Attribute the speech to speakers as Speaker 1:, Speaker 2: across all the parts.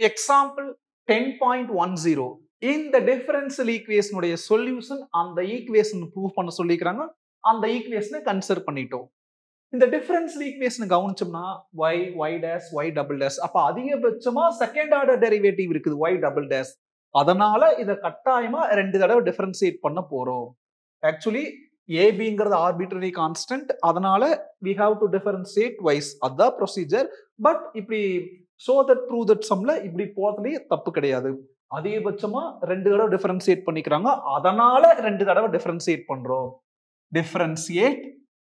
Speaker 1: example ten point one zero இந்த differential ஈக்குவேஷனுடைய solution அந்த ஈக்குவேஷன் ப்ரூவ் பண்ண சொல்லிக்கிறாங்க அந்த ஈக்குவேஷனை கன்சிடர் பண்ணிட்டோம் இந்த டிஃபரன்ஷியல் ஈக்குவேஷன் கவனிச்சோம்னா y y dash y double dash அப்ப அதிகபட்சமா செகண்ட் ஆர்டர் டெரிவேட்டிவ் இருக்குது ஒய் டபுள் டேஸ் அதனால இதை கட்டாயமா ரெண்டு தடவை டிஃபரன்சியேட் பண்ண போறோம் ஆக்சுவலி ஏபிங்கிறது ஆர்பிட்ரரி கான்ஸ்டன்ட் அதனால we have to differentiate twice அதான் ப்ரொசீஜர் பட் இப்படி ஷோ தட் ப்ரூவ் தட் சம்ல இப்படி போறதுலயே தப்பு கிடையாது அதிகபட்சமா ரெண்டு தடவை டிஃபரன்சியேட் பண்ணிக்கிறாங்க அதனால ரெண்டு தடவை டிஃபரன்சியேட் பண்றோம் differentiate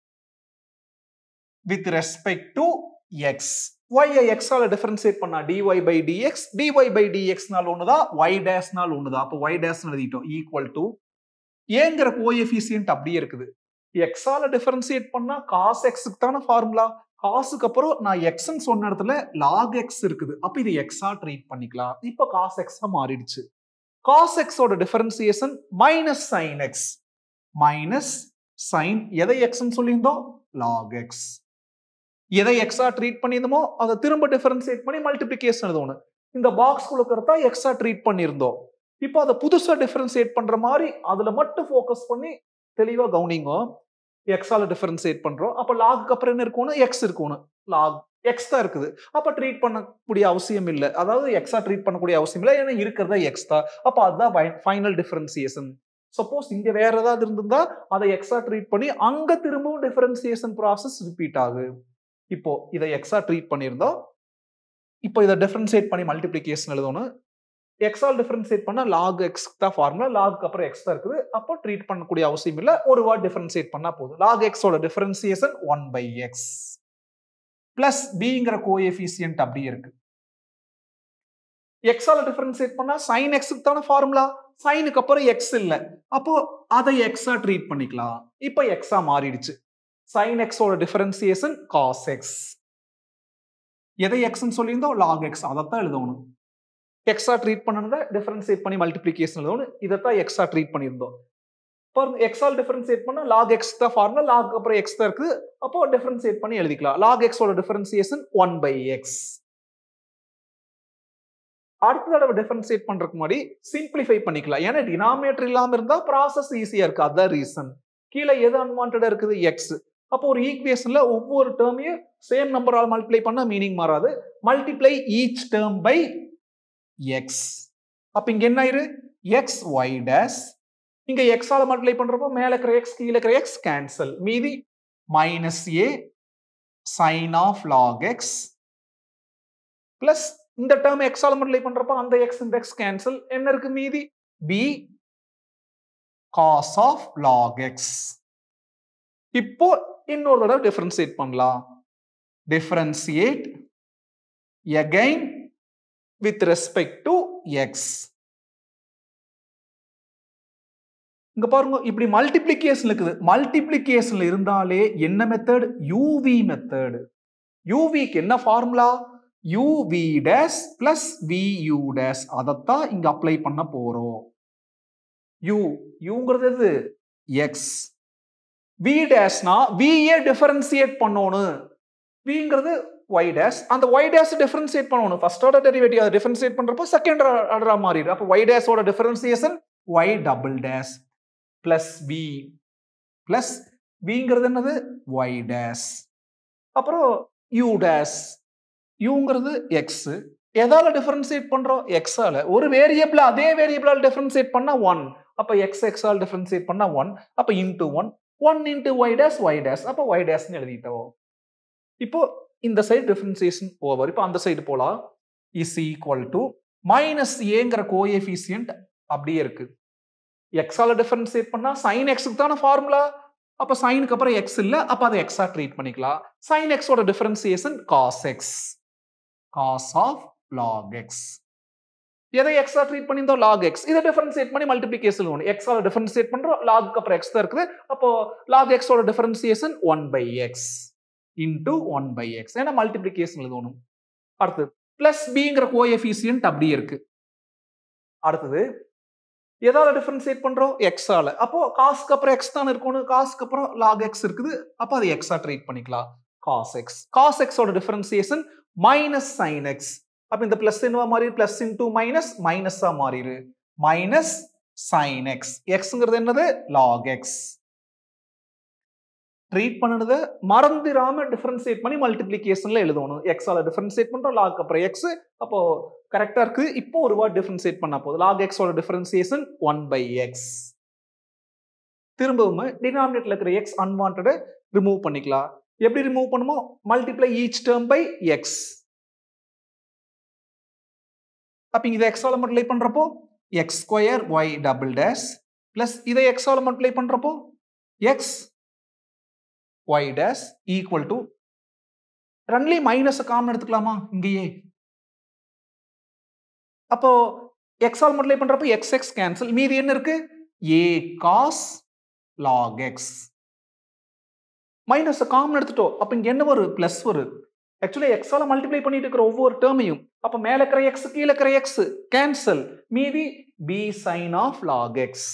Speaker 1: with respect to x y எக்ஸால டிஃபரன்சியேட் பண்ணா d y by d x d y by டிஎக்ஸ்னால் ஒண்ணுதான் ஒய் டேஸ்னால் ஒண்ணுதான் அப்போ ஒய் டேஸ் எழுதிட்டோம் ஈக்குவல் டு ஏங்கிற கோஎஃபிசியன்ட் அப்படியே இருக்குது எக்ஸால டிஃபரன்சியேட் பண்ணா காஸ் எக்ஸுக்கு தானே ஃபார்முலா காசுக்கு அப்புறம் நான் எக்ஸ்ன்னு சொன்ன இடத்துல லாக் எக்ஸ் இருக்குது அப்ப இது எக்ஸா ட்ரீட் பண்ணிக்கலாம் இப்ப காஸ் எக்ஸா மாறிடுச்சு காஸ் எக்ஸோட differentiation minus sine x minus sine எதை எக்ஸ்ன்னு சொல்லியிருந்தோம் லாக் எக்ஸ் எதை எக்ஸா ட்ரீட் பண்ணியிருந்தோமோ அதை திரும்ப டிஃபரன்சியேட் பண்ணி மல்டிபிளிகேஷன் எழுதணும் இந்த பாக்ஸ் கொடுக்கறதா எக்ஸா ட்ரீட் பண்ணியிருந்தோம் இப்போ அதை புதுசா டிஃபரன்சியேட் பண்ற மாதிரி அதுல மட்டும் ஃபோக்கஸ் பண்ணி தெளிவா கவனிங்க எக்ஸால டிஃபரன்சியேட் பண்றோம் அப்ப லாக்கு அப்புறம் என்ன இருக்கணும் எக்ஸ் இருக்கணும் லாக் எக்ஸ் தான் இருக்குது அப்ப ட்ரீட் பண்ணக்கூடிய அவசியம் இல்லை அதாவது எக்ஸா ட்ரீட் பண்ணக்கூடிய அவசியம் இல்லை ஏன்னா இருக்கிறதா எக்ஸ் தான் அப்ப அதுதான் ஃபைனல் டிஃபரன்சியேஷன் சப்போஸ் இங்க வேற ஏதாவது இருந்திருந்தா அதை எக்ஸா ட்ரீட் பண்ணி அங்க திரும்பவும் டிஃபரன்சியேஷன் ப்ராசஸ் ரிப்பீட் ஆகு இப்போ இதை எக்ஸா ட்ரீட் பண்ணியிருந்தோம் இப்போ இதை டிஃபரன்சியேட் பண்ணி மல்டிப்ளிகேஷன் எழுதணும் எக்ஸால் டிஃபரன்சியேட் பண்ணா லாக் எக்ஸ் தான் ஃபார்முலா லாக் அப்புறம் எக்ஸ் தான் இருக்குது அப்போ ட்ரீட் பண்ணக்கூடிய அவசியம் இல்லை ஒரு வார்ட் டிஃபரன்சியேட் பண்ணா போதும் லாக் எக்ஸோட differentiation one by x plus பிங்கிற கோஎஃபிசியன்ட் அப்படியே இருக்கு எக்ஸால டிஃபரன்சியேட் பண்ணா சைன் எக்ஸுக்கு தானே ஃபார்முலா சைனுக்கு அப்புறம் எக்ஸ் இல்லை அப்போ அதை எக்ஸா ட்ரீட் பண்ணிக்கலாம் இப்போ எக்ஸா மாறிடுச்சு சைன் எக்ஸோட டிஃபரன்சியேஷன் காஸ் எக்ஸ் எதை எக்ஸ்ன்னு சொல்லியிருந்தோம் லாக் எக்ஸ் அதைத்தான் எழுதணும் எக்ஸா ட்ரீட் பண்ணதை டிஃபரன்சியேட் பண்ணி மல்டிப்ளிகேஷன் எழுதணும் இதைத்தான் எக்ஸா ட்ரீட் பண்ணியிருந்தோம் பாருங்க எக்ஸால் டிஃபரன்சியேட் பண்ணா லாக் எக்ஸ் தான் ஃபார்முலா லாக் அப்புறம் எக்ஸ் தான் இருக்குது அப்போ டிஃபரன்சியேட் பண்ணி எழுதிக்கலாம் லாக் எக்ஸோட டிஃபரன்சியேஷன் ஒன் பை எக்ஸ் அடுத்த தடவை டிஃபரன்சியேட் பண்றதுக்கு முன்னாடி சிம்பிளிஃபை பண்ணிக்கலாம் ஏன்னா டினாமினேட்டர் இல்லாம இருந்தா ப்ராசஸ் ஈஸியா இருக்கு அதான் ரீசன் கீழே எது அன்வான்டா இருக்குது எக்ஸ் அப்போ ஒரு ஈக்குவேஷன்ல ஒவ்வொரு டேர்மையும் சேம் நம்பரால் மல்டிப்ளை பண்ணா மீனிங் மாறாது multiply each term by x அப்ப இங்க என்ன ஆயிரு எக்ஸ் ஒய் டேஸ் இங்க எக்ஸால மல்டிப்ளை பண்றப்போ மேல இருக்கிற எக்ஸ் கீழே இருக்கிற எக்ஸ் கேன்சல் மீதி minus a sine of log x plus இந்த டேர்ம் எக்ஸால மல்டிப்ளை பண்றப்போ அந்த எக்ஸ் இந்த எக்ஸ் கேன்சல் என்ன இருக்கு மீதி b cos of log x இப்போ இன்னொரு தடவை டிஃபரன்சியேட் பண்ணலாம் differentiate again with respect to x இங்க பாருங்க இப்படி மல்டிப்ளிகேஷன் இருக்குது மல்டிப்ளிகேஷன்ல இருந்தாலே என்ன மெத்தட் யூவி மெத்தட் யூவிக்கு என்ன formula u v dash plus v u dash அதைத்தான் இங்க அப்ளை பண்ண போறோம் யூ யூங்கிறது எது எக்ஸ் வி டேஸ்னா விஏ டிஃபரன்சியேட் பண்ணணும் விங்கிறது ஒய் டேஸ் அந்த ஒய் டேஸ் டிஃபரன்சியேட் பண்ணணும் ஃபர்ஸ்ட் ஆர்டர் டெரிவேட்டிவ் அதை டிஃபரன்சியேட் பண்றப்போ செகண்ட் ஆர்டரா மாறிடும் அப்போ ஒய் டேஸோட differentiation y double dash plus v plus விங்கிறது என்னது ஒய் டேஸ் அப்புறம் யூ டேஸ் யூங்கிறது எக்ஸ் எதால டிஃபரன்சியேட் பண்றோம் எக்ஸால ஒரு வேரியபிள் அதே வேரியபிளால் டிஃபரன்சியேட் பண்ணா ஒன் அப்ப எக்ஸ் எக்ஸால் டிஃபரன்சியேட் பண்ணா ஒன் அப்ப into one one into y dash y dash அப்போ ஒய் டேஸ்னு எழுதிட்டோம் இப்போ இந்த சைடு டிஃபரன்சியேஷன் ஓவர் இப்போ அந்த சைடு போலாம் இஸ் ஈக்குவல் டு மைனஸ் ஏங்கிற கோஎஃபிசியன்ட் அப்படியே இருக்கு எக்ஸால டிஃபரன்சியேட் பண்ணா சைன் எக்ஸுக்கு தானே ஃபார்முலா அப்ப சைனுக்கு அப்புறம் எக்ஸ் இல்ல அப்ப அதை எக்ஸா ட்ரீட் பண்ணிக்கலாம் சைன் எக்ஸோட differentiation cos x cos of log x எதை எக்ஸா ட்ரீட் பண்ணியிருந்தோம் லாக் எக்ஸ் இதை டிஃபரன்சியேட் பண்ணி மல்டிபிளிகேஷன் ஒன்று எக்ஸால டிஃபரன்சியேட் பண்றோம் லாக் அப்புறம் எக்ஸ் தான் இருக்குது அப்போ லாக் எக்ஸோட differentiation one by x into one by x ஏன்னா மல்டிபிளிகேஷன் எழுதணும் அடுத்தது பிளஸ் பிங்கிற கோஎஃபிசியன்ட் அப்படியே இருக்கு அடுத்தது எதால டிஃபரன்சியேட் பண்றோம் எக்ஸால அப்போ காசுக்கு அப்புறம் எக்ஸ் தான் இருக்கணும் காசுக்கு அப்புறம் லாக் எக்ஸ் இருக்குது அப்போ அது எக்ஸா ட்ரீட் பண்ணிக்கலாம் காஸ் எக்ஸ் காஸ் எக்ஸோட டிஃபரன்சியேஷன் மைனஸ் சைன் எக்ஸ் அப்ப இந்த பிளஸ் என்னவா மாறி பிளஸ் இன்டூ மைனஸ் மைனஸா மாறிடு மைனஸ் சைன் எக்ஸ் எக்ஸ்ங்கிறது என்னது லாக் எக்ஸ் ட்ரீட் பண்ணுனதை மறந்துடாம டிஃபரன்சியேட் பண்ணி மல்டிப்ளிகேஷன்ல எழுதணும் எக்ஸால டிஃபரன்சியேட் பண்றோம் லாக் அப்புறம் எக்ஸ் அப்போ கரெக்டா இருக்கு இப்போ ஒரு வேர்ட் டிஃபரன்சியேட் பண்ணா போதும் லாக் எக்ஸோட டிஃபரன்சியேஷன் ஒன் பை எக்ஸ் திரும்பவும் டினாமினேட்ல இருக்கிற எக்ஸ் அன்வான்ட் ரிமூவ் பண்ணிக்கலாம் எப்படி ரிமூவ் பண்ணுமோ multiply each term by x அப்ப இங்க இதை எக்ஸால மல்டிப்ளை பண்றப்போ x square y double dash plus இதை எக்ஸால மல்டிப்ளை பண்றப்போ x y dash equal to ரன்லி மைனஸ் காமன் எடுத்துக்கலாமா இங்கேயே அப்போ எக்ஸால் மல்டிப்ளை பண்றப்போ எக்ஸ் எக்ஸ் கேன்சல் மீதி என்ன இருக்கு a cos log x minus common எடுத்துட்டோம் அப்ப இங்க என்ன வரும் பிளஸ் வரும் ஆக்சுவலி எக்ஸால மல்டிப்ளை பண்ணிட்டு இருக்கிற ஒவ்வொரு டேர்மையும் அப்ப மேல இருக்கிற எக்ஸ் கீழே இருக்கிற எக்ஸ் கேன்சல் மீதி b sine of log x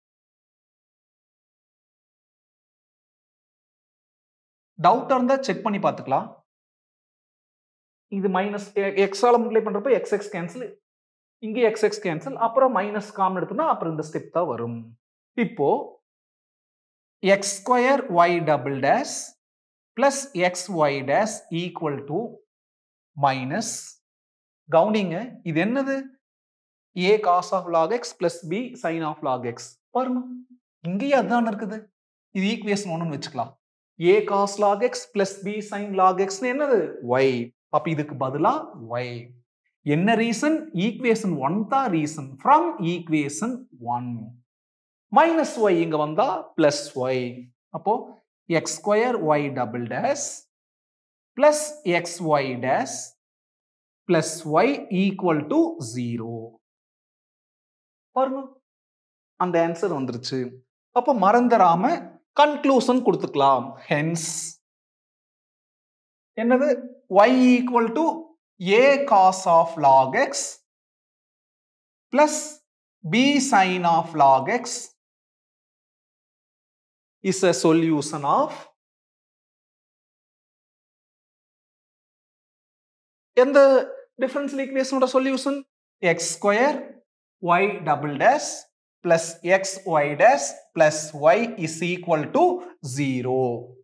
Speaker 1: doubt இருந்தா செக் பண்ணி பார்த்துக்கலாம் இது மைனஸ் எக்ஸால மல்டிப்ளை பண்றப்ப எக்ஸ் எக்ஸ் கேன்சல் இங்கே எக்ஸ் எக்ஸ் கேன்சல் அப்புறம் மைனஸ் காமன் எடுத்தோம்னா அப்புறம் இந்த ஸ்டெப் தான் வரும் இப்போ x square y double dash plus x y dash equal to minus கவுனிங்க இது என்னது a cos of log x plus b sine of log x பாருங்க இங்கேயே அதுதான் இருக்குது இது ஈக்குவேஷன் ஒன்றுன்னு வச்சுக்கலாம் a cos log x plus b sine log எக்ஸ்னு என்னது ஒய் அப்ப இதுக்கு பதிலா ஒய் என்ன ரீசன் ஈக்குவேஷன் ஒன் தான் reason from equation one minus y இங்க வந்தா பிளஸ் ஒய் அப்போ x square y double dash plus x y dash plus y equal to zero பாருங்க அந்த ஆன்சர் வந்துருச்சு அப்போ மறந்துடாம கன்க்ளூஷன் கொடுத்துக்கலாம் ஹென்ஸ் என்னது y equal to a cos of log x plus b sin of log x is a solution of எந்த differential ஈக்குவேஷனோட solution x square y double dash plus x y dash plus y is equal to zero